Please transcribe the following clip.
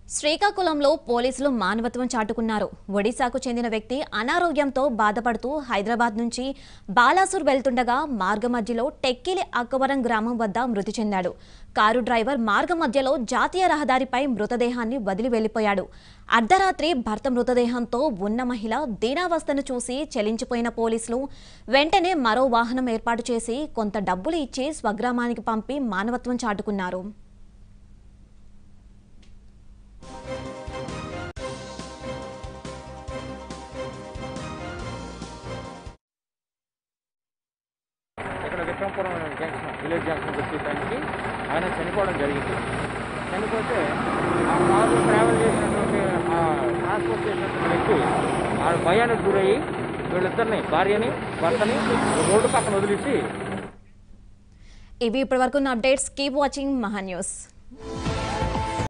శ్రీకాకుళంలో పోలీసులు మానవత్వం చాటుకున్నారు ఒడిశాకు చెందిన వ్యక్తి అనారోగ్యంతో బాధపడుతూ హైదరాబాద్ నుంచి బాలాసూర్ వెళ్తుండగా మార్గ మధ్యలో టెక్కిలి అక్కవరం గ్రామం వద్ద మృతి చెందాడు కారు డ్రైవర్ మార్గ మధ్యలో జాతీయ రహదారిపై మృతదేహాన్ని వదిలి వెళ్లిపోయాడు అర్ధరాత్రి భర్త మృతదేహంతో ఉన్న మహిళ దీనావస్థను చూసి చెలించిపోయిన పోలీసులు వెంటనే మరో వాహనం ఏర్పాటు చేసి కొంత డబ్బులు ఇచ్చి స్వగ్రామానికి పంపి మానవత్వం చాటుకున్నారు ఇక్కడ విక్రమపురం జంక్షన్ విలేజ్ జంక్షన్ వచ్చే టైంకి ఆయన చనిపోవడం జరిగింది చనిపోతే ఆ కారు ట్రావెల్ చేసినటువంటి ఆ ట్రాన్స్పోర్ట్ చేసినటువంటి వ్యక్తి ఆ భయానికి గురయ్యి వీళ్ళిద్దరిని భార్యని భర్తని రోడ్డు పక్కన వదిలేసి ఇవి ఇప్పటివరకు ఉన్న updates keep watching Maha news